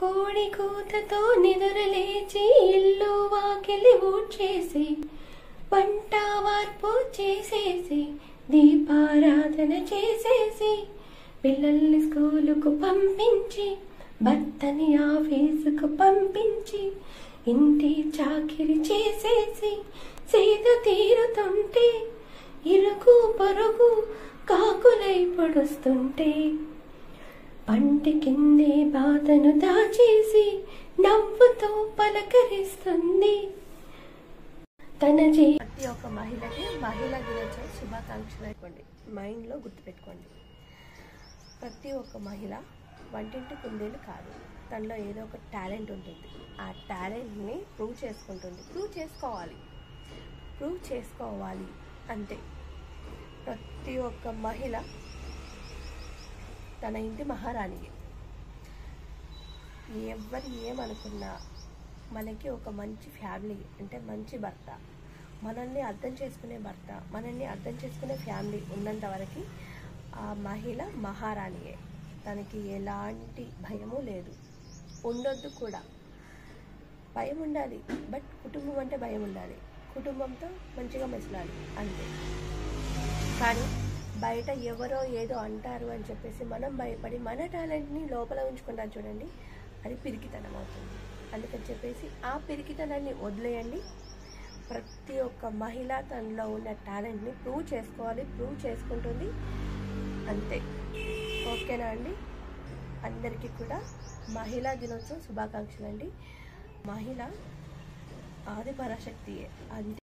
కోడి కూతతో నిదురలేచి ఇల్లు వాకిలి ఊడ్చేసి వంట వార్పు చేసేసి దీపారాధన చేసేసి పిల్లల్ని స్కూలుకు పంపించి భర్తని ఆఫీసుకు పంపించి ఇంటి చాకిరి చేసేసి సీత తీరుతుంటే ఇరుగు పొరుగు కాకులై పొడుస్తుంటే పంటి కిందే బాధను దాచేసి నవ్వుతో పలకరిస్తుంది తన జీ ప్రతి ఒక్క మహిళకి మహిళా దినోత్సవ శుభాకాంక్షలు అయిపోండి మైండ్లో గుర్తుపెట్టుకోండి ప్రతి ఒక్క మహిళ వంటింటి కుందేలు కాదు తనలో ఏదో ఒక టాలెంట్ ఉంటుంది ఆ టాలెంట్ని ప్రూవ్ చేసుకుంటుంది ప్రూవ్ చేసుకోవాలి ప్రూవ్ చేసుకోవాలి అంతే ప్రతి ఒక్క మహిళ తన ఇంటి మహారాణియే ఎవరు ఏమనుకున్నా మనకి ఒక మంచి ఫ్యామిలీ అంటే మంచి భర్త మనల్ని అర్థం చేసుకునే భర్త మనల్ని అర్థం చేసుకునే ఫ్యామిలీ ఉన్నంత వరకు ఆ మహిళ మహారాణియే తనకి ఎలాంటి భయము లేదు ఉండొద్దు కూడా భయం ఉండాలి బట్ కుటుంబం అంటే భయం ఉండాలి కుటుంబంతో మంచిగా మెసలాలి అంతే కానీ బయట ఎవరో ఏదో అంటారు అని చెప్పేసి మనం భయపడి మన టాలెంట్ని లోపల ఉంచుకుంటాం చూడండి అది పిరికితనం అవుతుంది అందుకని చెప్పేసి ఆ పిరికితనాన్ని వదిలేయండి ప్రతి ఒక్క మహిళ తనలో ఉన్న టాలెంట్ని ప్రూవ్ చేసుకోవాలి ప్రూవ్ చేసుకుంటుంది అంతే ఓకేనా అండి అందరికీ కూడా మహిళా దినోత్సవం శుభాకాంక్షలు అండి మహిళ ఆది పరాశక్తియే అంతే